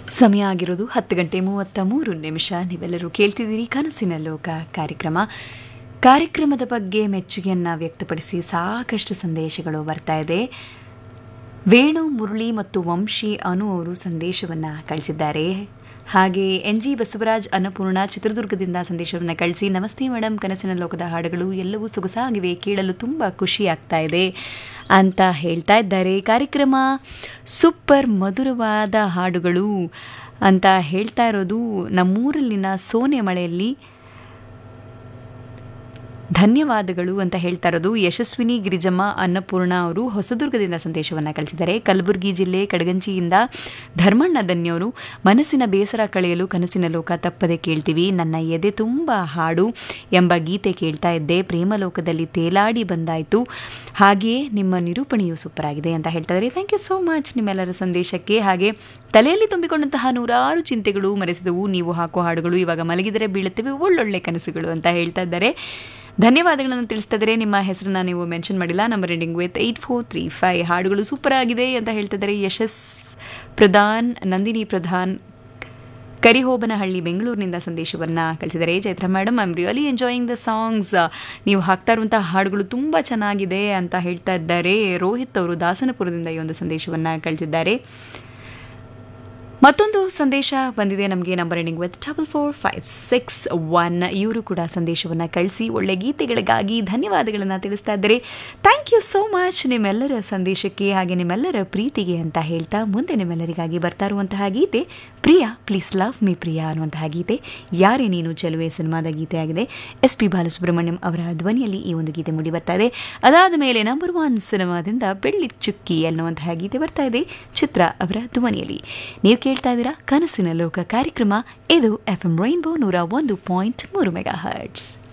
ಸಮಯ ಆಗಿರೋದು ಹತ್ತು ಗಂಟೆ ಮೂವತ್ತ ಮೂರು ನಿಮಿಷ ನೀವೆಲ್ಲರೂ ಕೇಳ್ತಿದ್ದೀರಿ ಕನಸಿನ ಲೋಕ ಕಾರ್ಯಕ್ರಮ ಕಾರ್ಯಕ್ರಮದ ಬಗ್ಗೆ ಮೆಚ್ಚುಗೆಯನ್ನು ವ್ಯಕ್ತಪಡಿಸಿ ಸಾಕಷ್ಟು ಸಂದೇಶಗಳು ಬರ್ತಾ ಇದೆ ವೇಣು ಮುರಳಿ ಮತ್ತು ವಂಶಿ ಅನು ಅವರು ಸಂದೇಶವನ್ನು ಕಳಿಸಿದ್ದಾರೆ ಹಾಗೆ ಎನ್ ಜಿ ಬಸವರಾಜ್ ಅನ್ನಪೂರ್ಣ ಚಿತ್ರದುರ್ಗದಿಂದ ಸಂದೇಶವನ್ನು ಕಳಿಸಿ ನಮಸ್ತೆ ಮೇಡಮ್ ಕನಸಿನ ಲೋಕದ ಹಾಡುಗಳು ಎಲ್ಲವೂ ಸೊಗಸಾಗಿವೆ ಕೇಳಲು ತುಂಬ ಖುಷಿ ಆಗ್ತಾ ಇದೆ ಅಂತ ಹೇಳ್ತಾ ಇದ್ದಾರೆ ಕಾರ್ಯಕ್ರಮ ಸೂಪರ್ ಮಧುರವಾದ ಹಾಡುಗಳು ಅಂತ ಹೇಳ್ತಾ ಇರೋದು ನಮ್ಮೂರಲ್ಲಿನ ಸೋನೆ ಮಳೆಯಲ್ಲಿ ಧನ್ಯವಾದಗಳು ಅಂತ ಹೇಳ್ತಾ ಇರೋದು ಯಶಸ್ವಿನಿ ಗಿರಿಜಮ್ಮ ಅನ್ನಪೂರ್ಣ ಅವರು ಹೊಸದುರ್ಗದಿಂದ ಸಂದೇಶವನ್ನು ಕಳಿಸಿದ್ದಾರೆ ಕಲಬುರಗಿ ಜಿಲ್ಲೆ ಕಡಗಂಚಿಯಿಂದ ಧರ್ಮಣ್ಣ ಧನ್ಯವರು ಮನಸ್ಸಿನ ಬೇಸರ ಕಳೆಯಲು ಕನಸಿನ ಲೋಕ ತಪ್ಪದೆ ಕೇಳ್ತೀವಿ ನನ್ನ ಎದೆ ತುಂಬ ಹಾಡು ಎಂಬ ಗೀತೆ ಕೇಳ್ತಾ ಇದ್ದೆ ಪ್ರೇಮಲೋಕದಲ್ಲಿ ತೇಲಾಡಿ ಬಂದಾಯಿತು ಹಾಗೆಯೇ ನಿಮ್ಮ ನಿರೂಪಣೆಯು ಸೂಪರ್ ಆಗಿದೆ ಅಂತ ಹೇಳ್ತಾ ಇದ್ದಾರೆ ಥ್ಯಾಂಕ್ ಯು ಸೋ ಮಚ್ ನಿಮ್ಮೆಲ್ಲರ ಸಂದೇಶಕ್ಕೆ ಹಾಗೆ ತಲೆಯಲ್ಲಿ ತುಂಬಿಕೊಂಡಂತಹ ನೂರಾರು ಚಿಂತೆಗಳು ಮರೆಸಿದವು ನೀವು ಹಾಕೋ ಹಾಡುಗಳು ಇವಾಗ ಮಲಗಿದರೆ ಬೀಳುತ್ತವೆ ಒಳ್ಳೊಳ್ಳೆ ಕನಸುಗಳು ಅಂತ ಹೇಳ್ತಾ ಇದ್ದಾರೆ ಧನ್ಯವಾದಗಳನ್ನು ತಿಳಿಸ್ತಾ ಇದ್ದಾರೆ ನಿಮ್ಮ ಹೆಸರನ್ನ ನೀವು ಮೆನ್ಷನ್ ಮಾಡಿಲ್ಲ number ending with eight four three five ಹಾಡುಗಳು ಸೂಪರ್ ಆಗಿದೆ ಅಂತ ಹೇಳ್ತಾ ಇದ್ದಾರೆ ಯಶಸ್ ಪ್ರಧಾನ್ ನಂದಿನಿ ಪ್ರಧಾನ್ ಕರಿಹೋಬನಹಳ್ಳಿ ಬೆಂಗಳೂರಿನಿಂದ ಸಂದೇಶವನ್ನು ಕಳಿಸಿದ್ದಾರೆ Chaitra madam I am really enjoying the songs ನೀವು ಹಾಕ್ತಾ ಇರುವಂತಹ ಹಾಡುಗಳು ತುಂಬ ಚೆನ್ನಾಗಿದೆ ಅಂತ ಹೇಳ್ತಾ ಇದ್ದಾರೆ ರೋಹಿತ್ ಅವರು ದಾಸನಪುರದಿಂದ ಈ ಒಂದು ಸಂದೇಶವನ್ನು ಕಳಿಸಿದ್ದಾರೆ ಮತ್ತೊಂದು ಸಂದೇಶ ಬಂದಿದೆ ನಮಗೆ number ending with double four five six one ಇವರು ಕೂಡ ಸಂದೇಶವನ್ನು ಕಳಿಸಿ ಒಳ್ಳೆ ಗೀತೆಗಳಿಗಾಗಿ ಧನ್ಯವಾದಗಳನ್ನು ತಿಳಿಸ್ತಾ ಇದ್ದಾರೆ ಥ್ಯಾಂಕ್ ಯು ಸೋ ಮಚ್ ನಿಮ್ಮೆಲ್ಲರ ಸಂದೇಶಕ್ಕೆ ಹಾಗೆ ನಿಮ್ಮೆಲ್ಲರ ಪ್ರೀತಿಗೆ ಅಂತ ಹೇಳ್ತಾ ಮುಂದೆ ನಿಮ್ಮೆಲ್ಲರಿಗಾಗಿ ಬರ್ತಾ ಇರುವಂತಹ ಗೀತೆ Priya please love me Priya ಅನ್ನುವಂತಹ ಗೀತೆ ಯಾರೇ ನೀನು ಚೆಲುವೆ ಸಿನಿಮಾದ ಗೀತೆ ಆಗಿದೆ ಎಸ್ ಪಿ ಬಾಲಸುಬ್ರಹ್ಮಣ್ಯಂ ಅವರ ಧ್ವನಿಯಲ್ಲಿ ಈ ಒಂದು ಗೀತೆ ಮೂಡಿ ಬರ್ತಾ ಇದೆ ಅದಾದ ಮೇಲೆ ನಂಬರ್ ಒನ್ ಸಿನಿಮಾದಿಂದ ಬೆಳ್ಳಿ ಚುಕ್ಕಿ ಅನ್ನುವಂತಹ ಗೀತೆ ಬರ್ತಾ ಇದೆ ಚಿತ್ರ ಅವರ ಧ್ವನಿಯಲ್ಲಿ ನೀವು ಕೇಳ್ತಾ ಇದ್ದೀರಾ ಕನಸಿನ ಲೋಕ ಕಾರ್ಯಕ್ರಮ ಇದು ಎಫ್ ಎಂ ರೈನ್ಬೋ ನೂರ ಒಂದು ಪಾಯಿಂಟ್ ಮೂರು ಮೆಗಾ ಹರ್ಟ್ಸ್